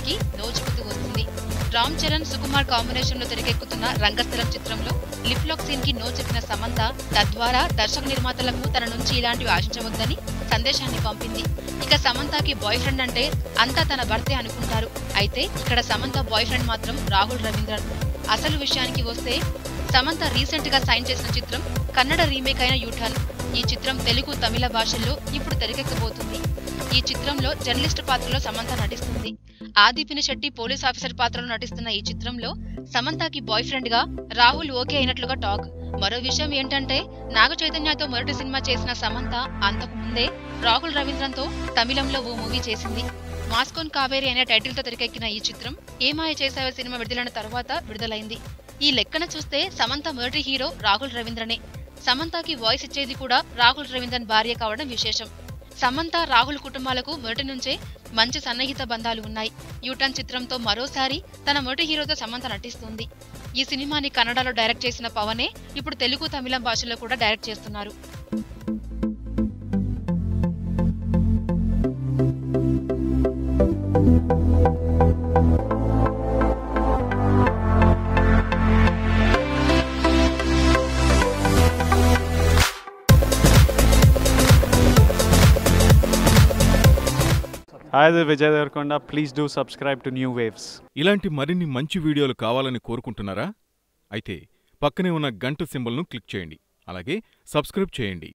చిత్రానికి నోచుకుతూ వస్తుంది రామ్ చరణ్ సుకుమార్ కాంబినేషన్ లో తెరకెక్కుతున్న రంగస్థలం చిత్రంలో లిప్ లాక్ సీన్ కి నో చెప్పిన సమంత తద్వారా దర్శక నిర్మాతలకు తన నుంచి ఇలాంటివి ఆశించవద్దని సందేశాన్ని పంపింది ఇక సమంతకి బాయ్ ఫ్రెండ్ అంటే అంతా తన భర్తే అనుకుంటారు అయితే ఇక్కడ సమంత బాయ్ ఫ్రెండ్ మాత్రం రాహుల్ రవీంద్రన్ అసలు విషయానికి వస్తే సమంత రీసెంట్ గా సైన్ చేసిన చిత్రం కన్నడ రీమేక్ అయిన యూటర్న్ ఈ చిత్రం తెలుగు తమిళ భాషల్లో ఇప్పుడు తెరకెక్కబోతుంది ఈ చిత్రంలో జర్నలిస్ట్ పాత్రలో సమంత నటిస్తుంది ఆదిపిని శెట్టి పోలీస్ ఆఫీసర్ పాత్రలో నటిస్తున్న ఈ చిత్రంలో సమంతకి బాయ్ ఫ్రెండ్ గా రాహుల్ ఓకే అయినట్లుగా టాక్ మరో విషయం ఏంటంటే నాగ చైతన్యతో మొదటి సినిమా చేసిన సమంత అంతకు ముందే రాహుల్ రవీంద్రన్తో తమిళంలో ఓ మూవీ చేసింది మాస్కోన్ కావేరి అనే టైటిల్ తో తెరకెక్కిన ఈ చిత్రం ఏమాయ చేసావే సినిమా విడుదలైన తర్వాత విడుదలైంది ఈ లెక్కన చూస్తే సమంత మొదటి హీరో రాహుల్ రవీంద్రనే సమంతకి వాయిస్ ఇచ్చేది కూడా రాహుల్ రవీంద్రన్ భార్య కావడం విశేషం సమంత రాహుల్ కుటుంబాలకు మొదటి నుంచే మంచి సన్నిహిత బంధాలు ఉన్నాయి యూటర్న్ చిత్రంతో మరోసారి తన మొదటి హీరోతో సమంత నటిస్తుంది ఈ సినిమాని కన్నడలో డైరెక్ట్ చేసిన పవనే ఇప్పుడు తెలుగు తమిళం భాషలో కూడా డైరెక్ట్ చేస్తున్నారు Hi, this is Vijay Devarkonda. Please do subscribe to New Waves. ఇలాంటి మరిన్ని మంచి వీడియోలు కావాలని కోరుకుంటున్నారా అయితే పక్కనే ఉన్న గంట సింబల్ను క్లిక్ చేయండి అలాగే సబ్స్క్రైబ్ చేయండి